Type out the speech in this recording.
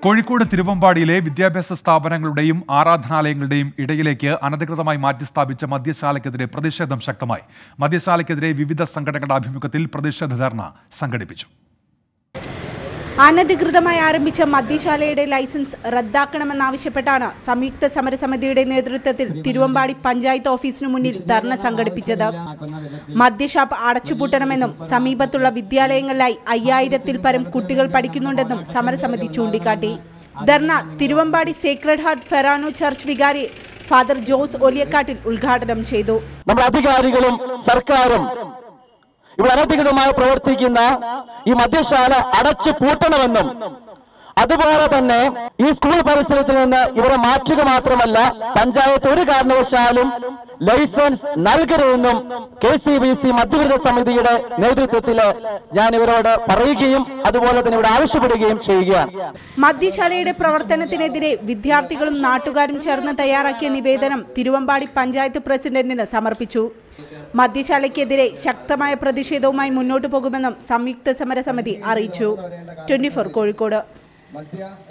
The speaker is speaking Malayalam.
കോഴിക്കോട് തിരുവമ്പാടിയിലെ വിദ്യാഭ്യാസ സ്ഥാപനങ്ങളുടെയും ആരാധനാലയങ്ങളുടെയും ഇടയിലേക്ക് അനധികൃതമായി മാറ്റിസ്ഥാപിച്ച മദ്യശാലയ്ക്കെതിരെ പ്രതിഷേധം ശക്തമായി മദ്യശാലയ്ക്കെതിരെ വിവിധ സംഘടനകളുടെ ആഭിമുഖ്യത്തിൽ പ്രതിഷേധ ധർണ സംഘടിപ്പിച്ചു അനധികൃതമായി ആരംഭിച്ച മദ്യശാലയുടെ ലൈസൻസ് റദ്ദാക്കണമെന്നാവശ്യപ്പെട്ടാണ് സംയുക്ത സമരസമിതിയുടെ നേതൃത്വത്തിൽ തിരുവമ്പാടി പഞ്ചായത്ത് ഓഫീസിനു മുന്നിൽ ധർണ സംഘടിപ്പിച്ചത് മദ്യഷാപ്പ് അടച്ചുപൂട്ടണമെന്നും സമീപത്തുള്ള വിദ്യാലയങ്ങളിലായി അയ്യായിരത്തിൽ പരം കുട്ടികൾ പഠിക്കുന്നുണ്ടെന്നും സമരസമിതി ചൂണ്ടിക്കാട്ടി ധർണ Thiruvambady sacred heart forane church വികാരി ഫാദർ ജോസ് ഒലിയക്കാട്ടിൽ ഉദ്ഘാടനം ചെയ്തു നമ്മുടെ അധികാരികളും സർക്കാരും ഇവിടെ അനധികൃതമായി പ്രവർത്തിക്കുന്ന ഈ മദ്യശാല അടച്ചു പൂട്ടണമെന്നും അതുപോലെ തന്നെ ഈ സ്കൂൾ പരിസരത്തിൽ നിന്ന് ഇവരെ മാറ്റുക മാത്രമല്ല പഞ്ചായത്ത് ഒരു കാരണവശാലും ലൈസൻസ് നൽകരുതെന്നും കെ സി ബി സി മധ്യവിരുദ്ധ സമിതിയുടെ നേതൃത്വത്തിൽ ഞാൻ ഇവരോട് പറയുകയും അതുപോലെ തന്നെ ഇവിടെ ആവശ്യപ്പെടുകയും ചെയ്യുകയാണ് മദ്യശാലയുടെ പ്രവർത്തനത്തിനെതിരെ വിദ്യാർത്ഥികളും നാട്ടുകാരും ചേർന്ന് തയ്യാറാക്കിയ നിവേദനം തിരുവമ്പാടി പഞ്ചായത്ത് പ്രസിഡന്റിന് സമർപ്പിച്ചു മദ്യശാലയ്ക്കെതിരെ ശക്തമായ പ്രതിഷേധവുമായി മുന്നോട്ടു പോകുമെന്നും സംയുക്ത സമരസമിതി അറിയിച്ചു ട്വന്റി കോഴിക്കോട്